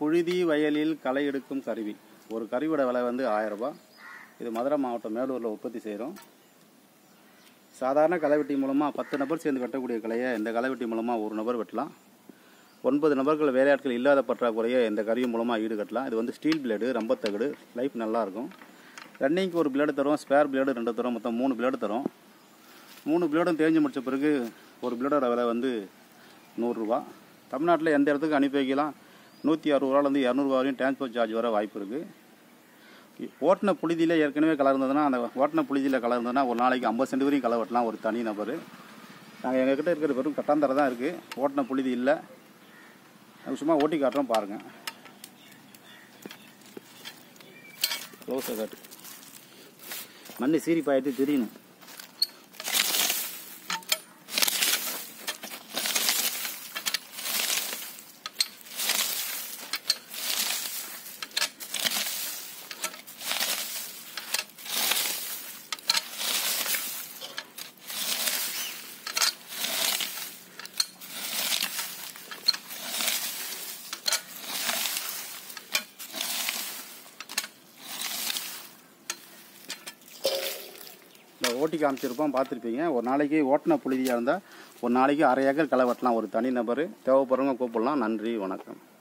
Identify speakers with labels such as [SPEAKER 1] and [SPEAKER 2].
[SPEAKER 1] புழுதி வயலில் களை எடுக்கும் கருவி ஒரு கருவியோட விலை வந்து ஆயிரம் ரூபாய் இது மதுரை மாவட்டம் மேலூரில் உற்பத்தி செய்கிறோம் சாதாரண களைவெட்டி மூலமாக பத்து நபர் சேர்ந்து வெட்டக்கூடிய கலையை இந்த களைவெட்டி மூலமாக ஒரு நபர் வெட்டலாம் ஒன்பது நபர்கள் வேலையாட்கள் இல்லாத பற்றாக்குறையை இந்த கருவி மூலமாக ஈடுகட்டலாம் இது வந்து ஸ்டீல் பிளேடு ரொம்ப தகடு லைஃப் நல்லாயிருக்கும் ரன்னிங்க்கு ஒரு பிளேடு தரும் ஸ்பேர் பிளேடு ரெண்டு தரும் மொத்தம் மூணு பிளேடு தரும் மூணு பிளேடும் தேஞ்சு முடிச்ச பிறகு ஒரு பிளேடோட விலை வந்து நூறுரூவா தமிழ்நாட்டில் எந்த இடத்துக்கு அனுப்பி வைக்கலாம் நூற்றி அறுபது ரூபாலேருந்து இரநூறுவா வரையும் டிரான்ஸ்போர்ட் சார்ஜ் வர வாய்ப்பு இருக்குது ஓட்டின புழுதியில் ஏற்கனவே கலர் இருந்ததுன்னா அந்த ஓட்டின புழுதியில் கலர் இருந்ததுன்னா ஒரு நாளைக்கு ஐம்பது சென்ட் வரையும் களை வெட்டலாம் ஒரு தனி நபர் நாங்கள் எங்ககிட்ட இருக்கிற வெறும் கட்டாந்தரை தான் இருக்குது ஓட்டின புழுதி இல்லை அது சும்மா ஓட்டி காட்டுறோம் பாருங்கள் க்ளோஸை காட்டு மண்ணு சீரி பாயிட்டு தெரியணும் இந்த ஓட்டி காமிச்சிருப்போம் பார்த்துருப்பீங்க ஒரு நாளைக்கு ஓட்டின புழுதியாக இருந்தால் ஒரு நாளைக்கு அரை ஏக்கர் களை வெட்டலாம் ஒரு தனி நபர் தேவைப்படுறவங்க கூப்பிடலாம் நன்றி வணக்கம்